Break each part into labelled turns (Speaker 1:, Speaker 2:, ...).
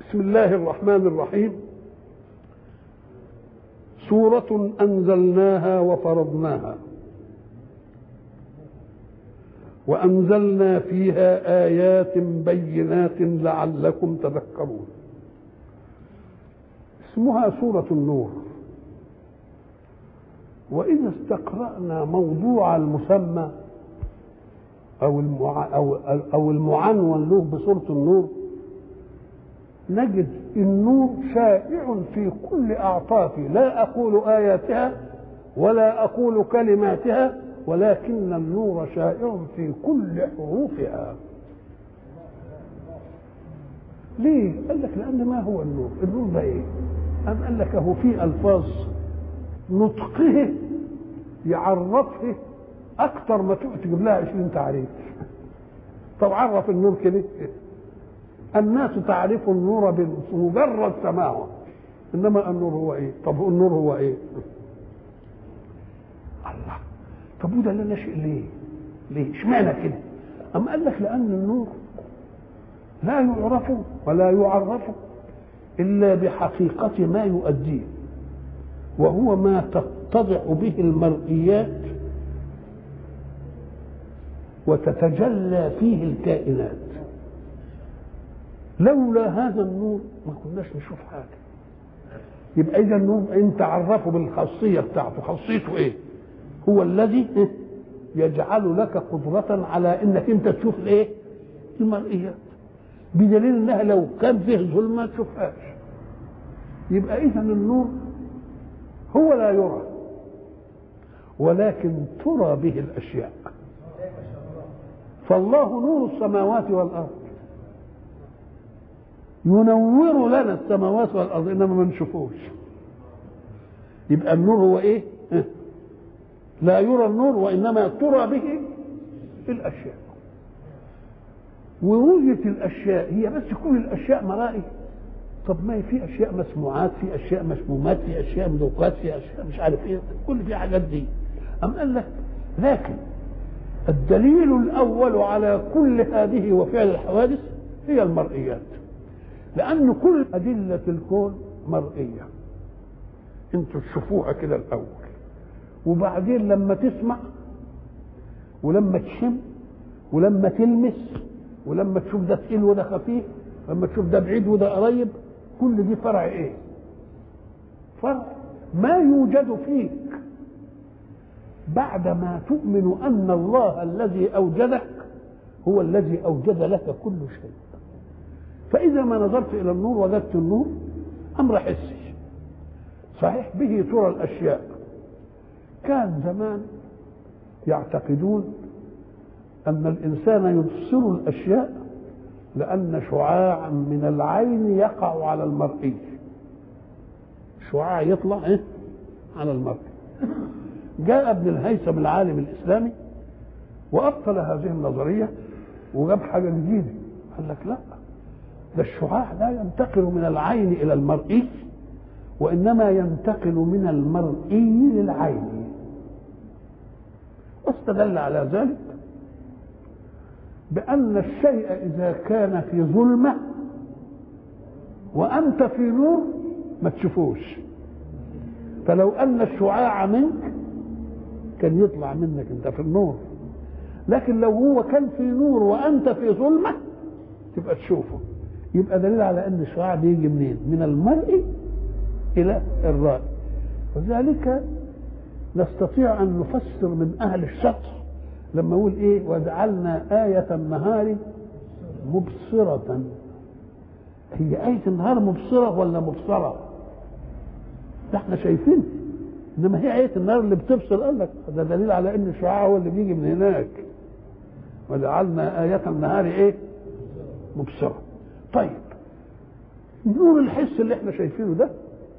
Speaker 1: بسم الله الرحمن الرحيم سورة أنزلناها وفرضناها وأنزلنا فيها آيات بينات لعلكم تذكرون اسمها سورة النور وإذا استقرأنا موضوع المسمى أو المع... أو أو المعنون له بسورة النور نجد النور شائع في كل أعطاف لا أقول آياتها ولا أقول كلماتها ولكن النور شائع في كل حروفها ليه؟ قال لك لأن ما هو النور؟ النور ده إيه؟ أم قال لك هو في ألفاظ نطقه يعرفه أكثر ما تجيب لها 20 تعريف طب عرف النور كده الناس تعرف النور بمجرد سماعه انما النور هو ايه طب النور هو ايه الله طب وده اللي نشئ ليه ليه اشمعنى كده أم قال لك لأن النور لا يعرف ولا يعرف إلا بحقيقة ما يؤديه وهو ما تتضع به المرئيات وتتجلى فيه الكائنات لولا هذا النور ما كناش نشوف حاجه يبقى اذا النور انت عرفه بالخاصيه بتاعته خاصيته ايه هو الذي يجعل لك قدرة على انك انت تشوف الايه المرئيات بدليل انها لو كان فيه ظلمة ما تشوفهاش يبقى اذا النور هو لا يرى ولكن ترى به الاشياء فالله نور السماوات والارض ينور لنا السماوات والارض انما ما نشوفوش يبقى النور هو ايه لا يرى النور وانما ترى به الاشياء ورؤية الاشياء هي بس كل الاشياء مرائي طب ما في اشياء مسموعات في اشياء مشمومات في اشياء مذوقات في اشياء مش عارف ايه كل في حاجات دي ام قال لك لكن الدليل الاول على كل هذه وفعل الحوادث هي المرئيات لأن كل أدلة الكون مرئية انتوا تشوفوها كده الأول وبعدين لما تسمع ولما تشم ولما تلمس ولما تشوف ده تقيل وده خفيف لما تشوف ده بعيد وده قريب كل دي فرع ايه فرع ما يوجد فيك بعدما تؤمن أن الله الذي أوجدك هو الذي أوجد لك كل شيء فإذا ما نظرت إلى النور وجدت النور أمر حسي صحيح به ترى الأشياء كان زمان يعتقدون أن الإنسان يبصر الأشياء لأن شعاعا من العين يقع على المرئي شعاع يطلع إيه؟ على المرئي جاء ابن الهيثم العالم الإسلامي وأبطل هذه النظرية وجاب حاجة جديدة قال لك لا ده الشعاع لا ينتقل من العين الى المرئي وانما ينتقل من المرئي للعين واستدل على ذلك بان الشيء اذا كان في ظلمه وانت في نور ما تشوفوش فلو ان الشعاع منك كان يطلع منك انت في النور لكن لو هو كان في نور وانت في ظلمه تبقى تشوفه يبقى دليل على ان الشعاع بيجي منين؟ من المرء الى الرائي وذلك نستطيع ان نفسر من اهل الشطر لما يقول ايه وجعلنا آية النهار مبصرة هي آية النهار مبصرة ولا مبصرة؟ ده احنا شايفين انما هي آية النهار اللي بتبصر قال لك ده دليل على ان الشعاع هو اللي بيجي من هناك وجعلنا آية النهار ايه؟ مبصره طيب نور الحس اللي احنا شايفينه ده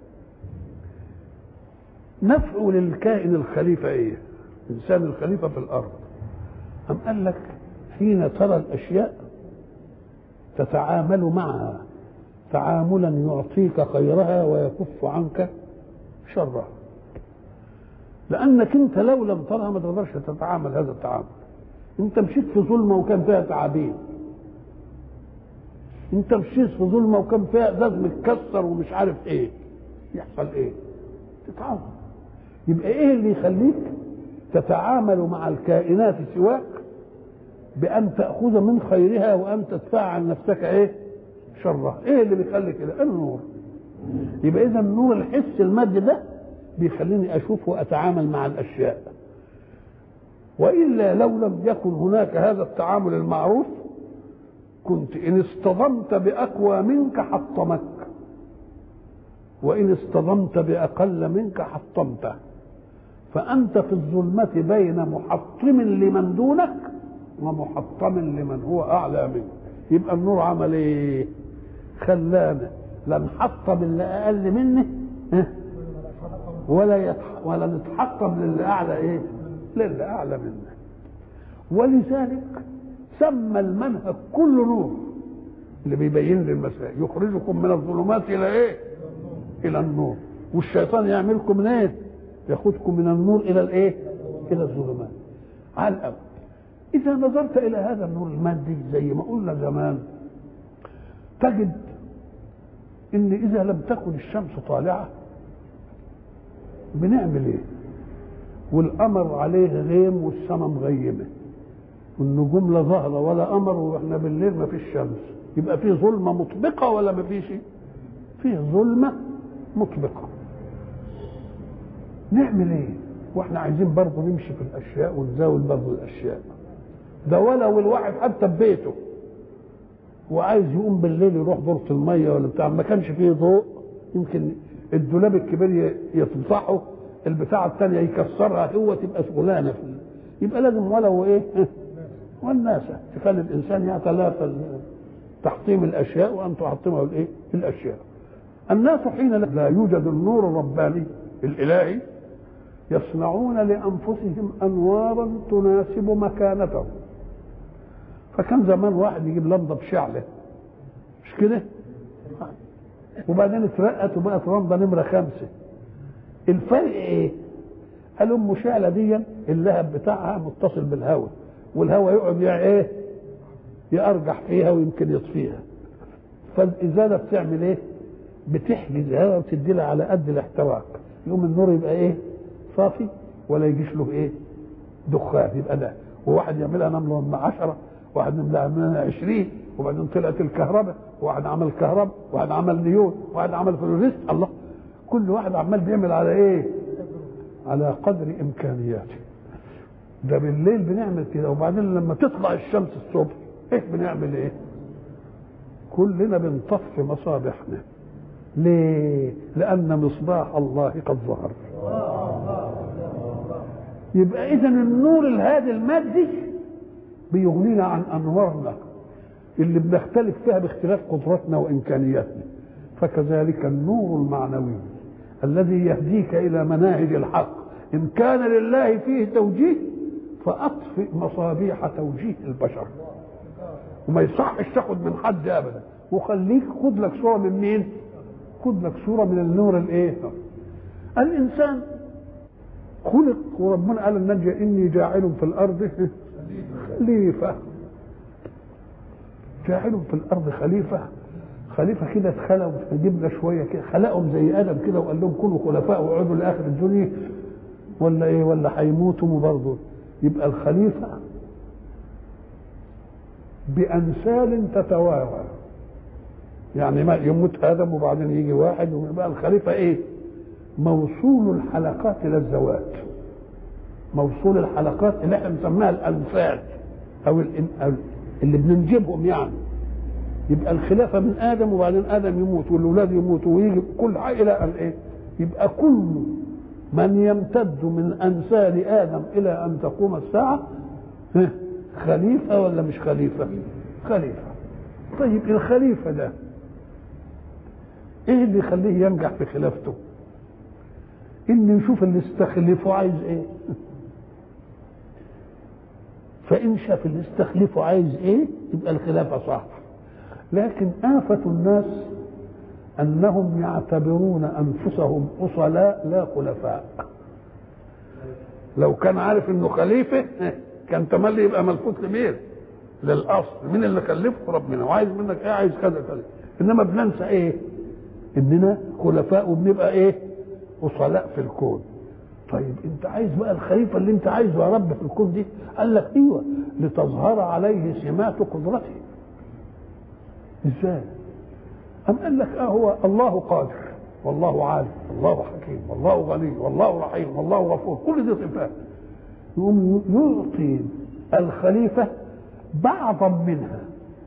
Speaker 1: نفعه للكائن الخليفة ايه الانسان الخليفة في الارض ام قال لك حين ترى الاشياء تتعامل معها تعاملا يعطيك خيرها ويكف عنك شرها لانك انت لو لم ترها ما تقدرش تتعامل هذا التعامل انت مشيت في ظلمه وكان فيها تعابين انت مشيت في ظلمه وكان فيها ازاز متكسر ومش عارف ايه يحصل ايه تتعظم يبقى ايه اللي يخليك تتعامل مع الكائنات سواك بان تاخذ من خيرها وان تدفع عن نفسك ايه شرها ايه اللي بيخلي كده النور يبقى اذا النور الحس المادي ده بيخليني اشوف واتعامل مع الاشياء والا لو لم يكن هناك هذا التعامل المعروف كنت ان اصطدمت باقوى منك حطمك وان اصطدمت باقل منك حطمته فانت في الظلمه بين محطم لمن دونك ومحطم لمن هو اعلى منك يبقى النور عمل ايه خلانا لا نحطم اللي اقل مني ولا يتح... ولا نتحطم للي اعلى ايه للي اعلى منا ولذلك سمى المنهج كله نور اللي بيبين لي المسائل يخرجكم من الظلمات الى ايه الى النور والشيطان يعملكم من ايه ياخذكم من النور الى الايه الى الظلمات على الاول اذا نظرت الى هذا النور المادي زي ما قلنا زمان تجد ان اذا لم تكن الشمس طالعه بنعمل ايه والقمر عليه غيم والسماء مغيمه والنجوم لا ظاهره ولا قمر واحنا بالليل ما فيش شمس يبقى في ظلمه مطبقه ولا ما فيش فيه ظلمه مطبقه نعمل ايه واحنا عايزين برضه نمشي في الاشياء ونزاول برضه الاشياء ده ولو الواحد حتى ببيته وعايز يقوم بالليل يروح دورة المية ولا بتاع ما كانش فيه ضوء يمكن الدولاب الكبير يفتحه البتاعة الثانية يكسرها هو تبقى شغلانة في يبقى لازم ولو ايه والناسة تخلي الإنسان يتلافى تحطيم الأشياء وأن تحطمه الإيه؟ الأشياء الناس حين لا يوجد النور الرباني الإلهي يصنعون لأنفسهم أنوارا تناسب مكانتهم فكان زمان واحد يجيب لمضه بشعله مش كده؟ وبعدين اترقت وبقت لمضه نمره خمسه الفرق ايه؟ قال ام شعله دي اللهب بتاعها متصل بالهواء والهواء يقعد يعني ايه؟ يأرجح فيها ويمكن يطفيها فالازاله بتعمل ايه؟ بتحجز الهواء وتدي لها على قد الاحتراق يقوم النور يبقى ايه؟ صافي ولا يجيش له ايه؟ دخان يبقى ده وواحد يعملها نمله من عشره واحد منها 20 وبعدين طلعت الكهرباء واحد عمل كهرباء واحد عمل نيون واحد عمل فلوريست الله كل واحد عمال بيعمل على ايه على قدر امكانياته ده بالليل بنعمل كده وبعدين لما تطلع الشمس الصبح ايه بنعمل ايه كلنا بنطفي مصابيحنا ليه لان مصباح الله قد ظهر يبقى اذا النور الهادي المادي بيغنينا عن انوارنا اللي بنختلف فيها باختلاف قدراتنا وامكانياتنا فكذلك النور المعنوي الذي يهديك الى مناهج الحق ان كان لله فيه توجيه فاطفئ مصابيح توجيه البشر وما يصحش تاخد من حد ابدا وخليك خد لك صوره من مين؟ خد لك صوره من النور الايه؟ الانسان خلق وربنا قال النجا اني جاعل في الارض خليفة جاعل في الأرض خليفة خليفة كده اتخلقوا جبنا شوية كده خلقهم زي آدم كده وقال لهم كونوا خلفاء وقعدوا لآخر الدنيا ولا إيه ولا هيموتوا برضه يبقى الخليفة بأمثال تتوارى يعني ما يموت آدم وبعدين يجي واحد ويبقى الخليفة إيه؟ موصول الحلقات إلى الزواج موصول الحلقات اللي احنا بنسميها الأنفال او اللي بننجبهم يعني يبقى الخلافه من ادم وبعدين ادم يموت والاولاد يموتوا ويجي كل حاجه الى الايه؟ يبقى كل من يمتد من انسال ادم الى ان تقوم الساعه خليفه ولا مش خليفه؟ خليفه طيب الخليفه ده ايه اللي يخليه ينجح في خلافته؟ ان نشوف اللي استخلفه عايز ايه؟ فإن شاف اللي استخلفه عايز إيه يبقى الخلافة صح لكن آفة الناس أنهم يعتبرون أنفسهم أصلاء لا خلفاء لو كان عارف إنه خليفة كان تملي يبقى ملفوت لمين للاصل مين اللي كلفه ربنا وعايز منك ايه عايز كذا كذا انما بننسى ايه اننا خلفاء وبنبقى ايه وصلاء في الكون طيب انت عايز بقى الخليفه اللي انت عايزه يا رب في الكون دي قال لك ايوه لتظهر عليه سمات قدرته ازاي أم قال لك اه هو الله قادر والله عالم والله حكيم والله غني والله رحيم والله غفور كل دي صفات يقوم يعطي الخليفة بعضا منها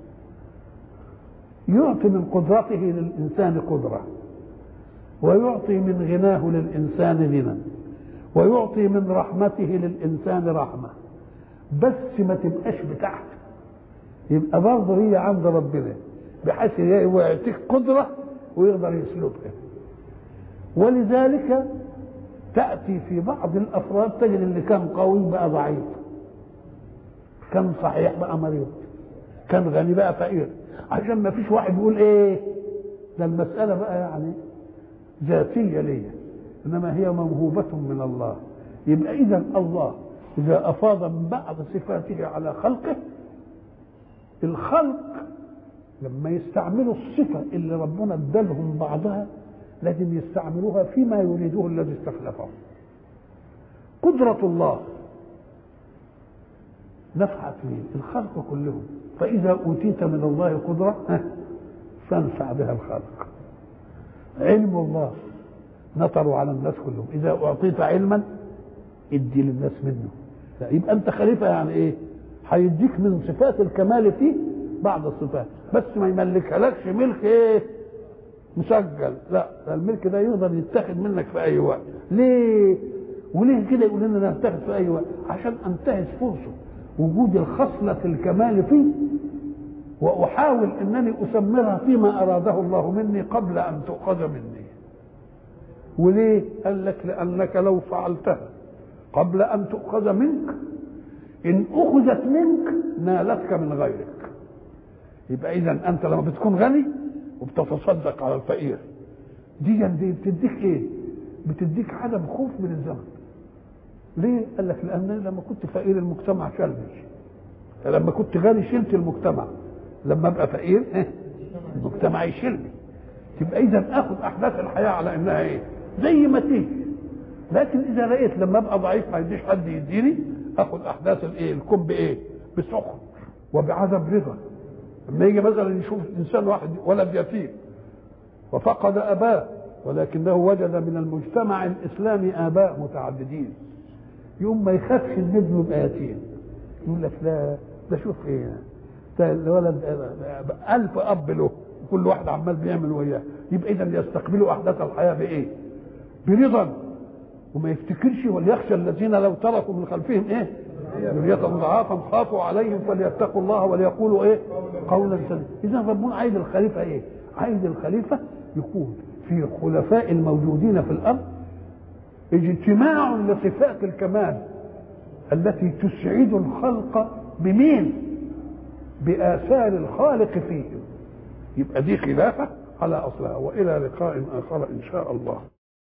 Speaker 1: يعطي من قدرته للإنسان قدرة ويعطي من غناه للإنسان غنى ويعطي من رحمته للإنسان رحمة بس ما تبقاش بتاعته يبقى برضه هي عند ربنا بحيث يعطيك قدرة ويقدر يسلبها ولذلك تأتي في بعض الأفراد تجد اللي كان قوي بقى ضعيف كان صحيح بقى مريض كان غني بقى فقير عشان ما فيش واحد يقول ايه ده المسألة بقى يعني ذاتية ليا إنما هي موهوبة من الله يبقى إذا الله إذا أفاض من بعض صفاته على خلقه الخلق لما يستعملوا الصفة اللي ربنا ادالهم بعضها لازم يستعملوها فيما يريده الذي استخلفه قدرة الله نفعت مين الخلق كلهم فإذا أوتيت من الله قدرة فانفع بها الخلق علم الله نطروا على الناس كلهم إذا أعطيت علما ادي للناس منه يبقى أنت خليفة يعني إيه هيديك من صفات الكمال فيه بعض الصفات بس ما يملكهالكش ملك ايه مسجل لا ده الملك ده يقدر يتاخد منك في اي وقت ليه وليه كده يقول لنا نتاخد في اي وقت عشان انتهز فرصه وجود الخصلة الكمال فيه وأحاول أنني أسمرها فيما أراده الله مني قبل أن تؤخذ مني وليه؟ قال لك لأنك لو فعلتها قبل أن تؤخذ منك إن أخذت منك نالتك من غيرك يبقى إذا أنت لما بتكون غني وبتتصدق على الفقير دي دي بتديك إيه؟ بتديك عدم خوف من الزمن ليه؟ قال لك لأن لما كنت فقير المجتمع شالني لما كنت غني شلت المجتمع لما ابقى فقير إيه؟ المجتمع يشيلني تبقى اذا اخذ احداث الحياه على انها ايه؟ زي ما تيجي لكن اذا لقيت لما ابقى ضعيف ما يديش حد يديني اخذ احداث الايه؟ الكون بايه؟ بسخط وبعدم رضا لما يجي مثلا يشوف انسان واحد ولد يتيم وفقد اباه ولكنه وجد من المجتمع الاسلامي اباء متعددين يوم ما يخافش ان ابنه يبقى يتيم يقول لك لا ده شوف ايه ده الولد ألف أب له كل واحد عمال بيعمل وياه يبقى إذا يستقبلوا أحداث الحياة بإيه؟ برضا وما يفتكرش وليخشى الذين لو تركوا من خلفهم إيه؟ ذرية ضعافا خافوا عليهم فليتقوا الله وليقولوا إيه؟ قولا سديدا إذا ربنا عايز الخليفة إيه؟ عايز الخليفة يكون في خلفاء الموجودين في الأرض اجتماع لصفات الكمال التي تسعد الخلق بمين؟ بآثار الخالق فيهم يبقى دي خلافة على أصلها وإلى لقاء آخر إن شاء الله